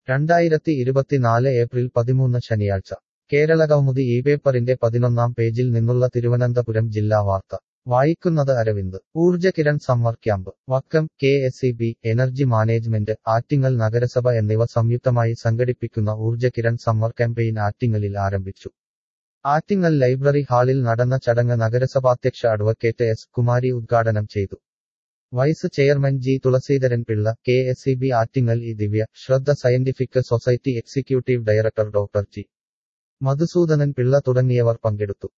രണ്ടായിരത്തി ഇരുപത്തിനാല് ഏപ്രിൽ പതിമൂന്ന് ശനിയാഴ്ച കേരള കൗമുദി ഈ പേപ്പറിന്റെ പതിനൊന്നാം പേജിൽ നിന്നുള്ള തിരുവനന്തപുരം ജില്ലാ വാർത്ത വായിക്കുന്നത് Aravind Oorjakiran summer camp Vakkam K S E B energy management Attingal നഗരസഭ എന്നിവ സംയുക്തമായി സംഘടിപ്പിക്കുന്ന ഊർജകിരൺ സമ്മർ ക്യാമ്പയിൻ ആറ്റിങ്ങലിൽ ആരംഭിച്ചു ആറ്റിങ്ങൽ ലൈബ്രറി ഹാളിൽ നടന്ന ചടങ്ങ് നഗരസഭാധ്യക്ഷ അഡ്വക്കേറ്റ് എസ് കുമാരി ഉദ്ഘാടനം ചെയ്തു vice chairman G Thulasidharan Pillai K S E B Attingal E Divya Shraddha scientific society executive director doctor G Madhusoodanan Pillai തുടങ്ങിയവർ പങ്കെടുത്തു